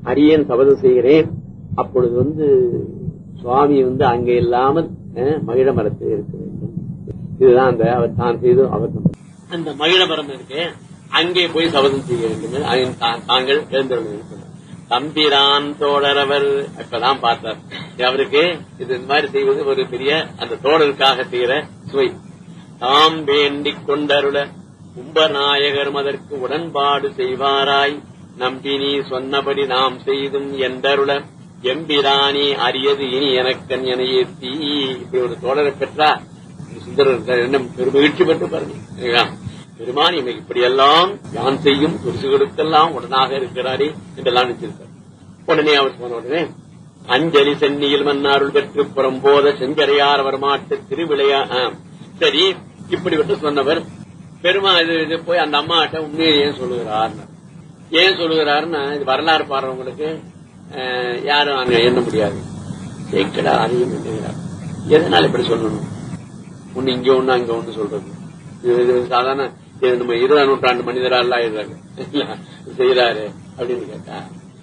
அரியன் சபதம் செய்கிறேன் அப்பொழுது வந்து சுவாமி வந்து அங்க இல்லாமல் அஹ், மகிழ மரத்தில் இருக்க வேண்டும் இதுதான் அந்த அவர் தான் செய்து அவர் தம்- அந்த மகிழ மரம் இருக்கு அங்கே போய் சபதம் செய்ய வேண்டும் என்று அயன் தா- தாங்கள் எழுந்தருள் தம்பிரான் தோழரவர் இப்பதான் பார்த்தார் அவருக்கு இது இந்த மாதிரி செய்வது ஒரு பெரிய அந்த தோழருக்காக செய்கிற சுவை தாம் வேண்டிக் கொண்டருள கும்பநாயகரும் அதற்கு உடன்பாடு செய்வாராய் நம்பினி சொன்னபடி நாம் செய்தும் என்றருள எம்பிரானி அரியது இனி எனக்கன் என ஏத்தி இப்படி ஒரு தோழரை பெற்றா சுந்தரர் என்ன பெருமகிழ்ச்சி பெற்று பாருங்க இல்லையா? பெருமான் இமை இப்படியெல்லாம் யான் செய்யும் துரிசுகளுக்கெல்லாம் உடனாக இருக்கிறாரே என்றெல்லாம் நினைச்சிருக்கார் உடனே அவர் சொன்ன உடனே அஞ்சலி சென்னியில் மன்னாருள் பெற்று புறம்போத செஞ்சரையார் வரமாட்டு திருவிளையா ஆ, சரி இப்படிப்பட்டு சொன்னவர் பெருமா இது இது போய் அந்த அம்மாட்ட உண்மையை ஏன் சொல்லுகிறார் ஏன் சொல்லுகிறாருன்னா இது வரலாறு பாடுறவங்களுக்கு அஹ், யாரும் அங்க எண்ண முடியாது சேக்கடா அதையும் எண்ணுகிறார் எதனால இப்படி சொல்லணும் ஒண்ணு இங்க ஒண்ணு அங்க ஒண்ணு சொல்றது இது இது சாதாரண இது நம்ம இருபதாம் நூற்றாண்டு மனிதரால் ஆயிடுறாரு செய்யறாரு அப்படின்னு கேட்டா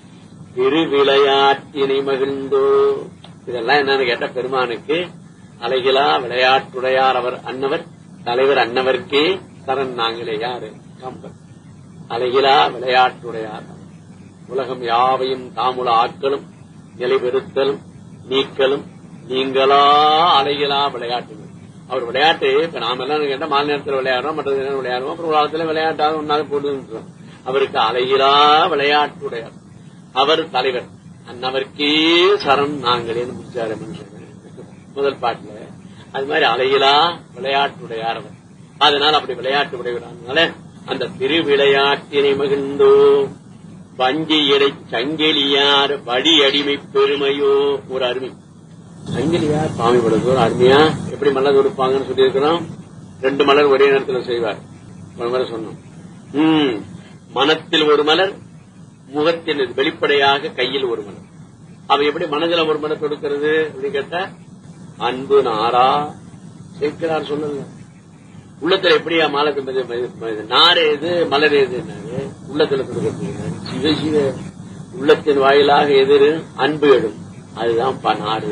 திருவிளையாட்டினை மகிழ்ந்தோ இதெல்லாம் என்னன்னு கேட்டா பெருமானுக்கு அழகிலா விளையாட்டுடையார் அவர் அன்னவர் தலைவர் அன்னவர்க்கே சரண் நாங்களே யாரு கம்பர் அழகிலா விளையாட்டுடையார் அவர். உலகம் யாவையும் தாமுல ஆக்கலும் நிலைபெறுத்தலும் நீக்கலும் நீங்களா அழகிலா விளையாட்டு அவர் விளையாட்டு இப்ப நாம எல்லாம் கேட்டா மாலை நேரத்தில் விளையாடுறோம் மற்ற நேரம் விளையாடுறோம் அப்புறம் உலகத்துல விளையாட்டாவது ஒன்னாவது போட்டு அவருக்கு அழகிலா விளையாட்டுடையார் அவர் தலைவர் அன்னவர்க்கே சரண் நாங்களேன்னு முடிச்சாரு மனுஷன் முதல் பாட்டுல அது மாதிரி அலையிலா விளையாட்டுடையார் அவர் அதனால அப்படி விளையாட்டு உடையவரானால அந்த திருவிளையாட்டினை மகிழ்ந்தோ வஞ்சி இடை சங்கிலியார் வடி அடிமை பெருமையோ ஒரு அருமை சங்கிலியார் சுவாமி படுறது ஒரு அருமையா எப்படி மலர் கொடுப்பாங்கன்னு சொல்லியிருக்கிறோம் ரெண்டு மலர் ஒரே நேரத்தில் செய்வார் ஒரு முறை சொன்னோம் ம் மனத்தில் ஒரு மலர் முகத்தில் வெளிப்படையாக கையில் ஒரு மலர் அவ எப்படி மனதில் ஒரு மலர் கொடுக்கிறது அப்படின்னு கேட்டா அன்பு நாரா சேர்க்கிறார் சொல்லல உள்ளத்துல எப்படியா மாலை தம்பதி நார் எது மலர் எதுன்னாரு உள்ளத்துல கொடுக்கிறது சிவ சிவ உள்ளத்தின் வாயிலாக எதிரு அன்பு எடும் அதுதான் ப- நாடு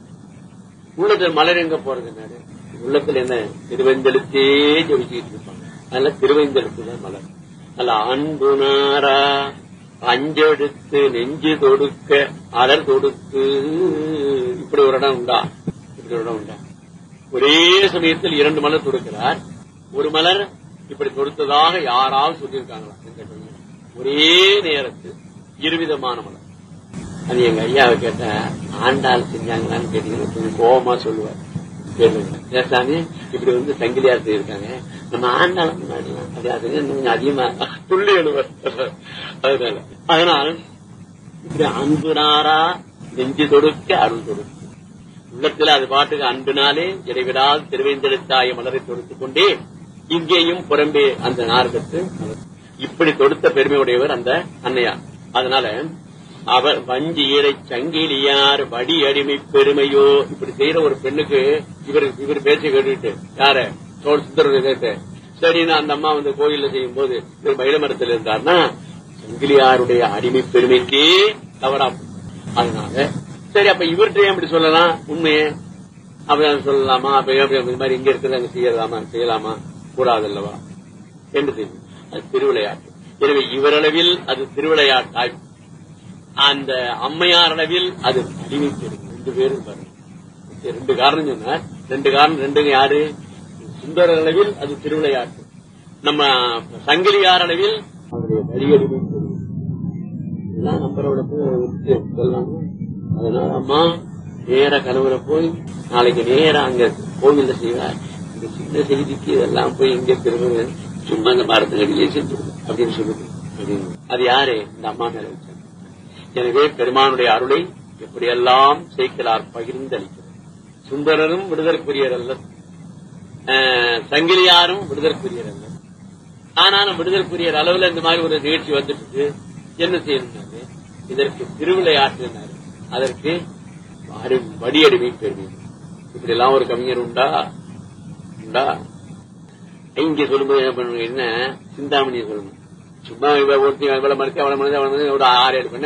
உள்ளத்துல மலர் எங்க போறதுன்னாரு உள்ளத்துல என்ன திருவெஞ்செழுத்தே ஜபிச்சுக்கிட்டு இருப்பாங்க அதனால திருவெஞ்செழுத்து தான் மலர் அல்ல அன்பு நாரா அஞ்செடுத்து நெஞ்சு தொடுக்க அலர் தொடுத்து இப்படி ஒரு இடம் உண்டா இப்படி ஒரு இடம் உண்டா ஒரே சமயத்தில் இரண்டு மலர் தொடுக்கிறார் ஒரு மலர் இப்படி தொடுத்ததாக யாராவது சொல்லியிருக்காங்களா இந்த கவிஞர். ஒரே நேரத்தில் இருவிதமான மலர் அது எங்க ஐயாவை கேட்ட ஆண்டாள் செஞ்சாங்களான்னு கேட்டீங்கன்னா கொஞ்சம் கோபமா சொல்லுவார் கேளுங்க ஏன் சாமி இப்படி வந்து சங்கிலியார் செய்யிருக்காங்க நம்ம ஆண்டாள் முன்னாடிலாம் அப்படி அது இன்னும் கொஞ்சம் அதிகமா துள்ளி எழுவர் அதனால அதனால் இப்படி அன்புனாரா நெஞ்சு தொடுக்க அருள் தொடுக்க உள்ளத்தில் அது பாட்டுக்கு அன்பினாலே இடைவிடால் திருவேந்தெழுத்தாய மலரை தொடுத்துக் கொண்டே இங்கேயும் புறம்பே அந்த நார்கத்து இப்படி தொடுத்த பெருமையுடையவர் அந்த அன்னையார் அதனால அவர் வஞ்சி ஈரை சங்கிலியார் வடி அடிமை பெருமையோ இப்படி செய்யற ஒரு பெண்ணுக்கு இவர் இவர் பேச்சை கேட்டுட்டு யார சோழ சுந்தர கேட்டு சரின்னு அந்த அம்மா வந்து கோயில்ல செய்யும் போது இவர் மயிலமரத்தில் இருந்தார்னா சங்கிலியாருடைய அடிமை பெருமைக்கே தவறா போகும். அதனால சரி அப்ப இவர்கிட்ட ஏன் இப்படி சொல்லலாம் உண்மையே அப்படி சொல்லலாமா அப்ப ஏன் இப்படி இந்த மாதிரி இங்க இருக்கிறது அங்க செய்யலாமா செய்யலாமா கூடாதல்லவா என்று தெரியும் அது திருவிளையாட்டு எனவே இவரளவில் அது திருவிளையாட்டாய் அந்த அம்மையார் அளவில் அது அடிமை பெறும் ரெண்டு பேரும் பாருங்க இது ரெண்டு காரணம் சொன்னார் ரெண்டு காரணம் ரெண்டுங்க யாரு சுந்தர அளவில் அது திருவிளையாட்டு நம்ம சங்கிலியார் அளவில் அவருடைய வரியடிமை பெறும் இதெல்லாம் நம்பரோட போய் சொல்லலாம் அதனால அம்மா நேர கனவுல போய் நாளைக்கு நேரா அங்க கோவில்ல செய்வார் இந்த சின்ன செய்திக்கு இதெல்லாம் போய் இங்க திரும்ப சும்மா இந்த மரத்துக்கு அடியே செஞ்சு அப்படின்னு சொல்லுது அப்படின்னு. அது யாரு இந்த அம்மா மேல வச்சாங்க எனவே பெருமானுடைய அருளை எப்படியெல்லாம் சேர்க்கிறார் பகிர்ந்து அளிக்கிறார் சுந்தரரும் விடுதற்குரியர் அல்ல அஹ், சங்கிலியாரும் விடுதற்குரியர் அல்ல ஆனாலும் விடுதற்குரியர் அளவுல இந்த மாதிரி ஒரு நிகழ்ச்சி வந்துட்டு என்ன செய்யணும்னாரு இதற்கு திருவிளையாட்டுனாரு அதற்கு அரு- வடியடிமை பெருமை இப்படி எல்லாம் ஒரு கவிஞர் உண்டா உண்டா இங்க சொல்லும்போது என்ன பண்ணுங்க என்ன சிந்தாமணியை சொல்லணும் சும்மா இவ ஒருத்தி இவ்வளவு மறுத்து அவ்வளவு மனது அவ்வளவு மனது ஒரு ஆறு ஏழு பெண்ணை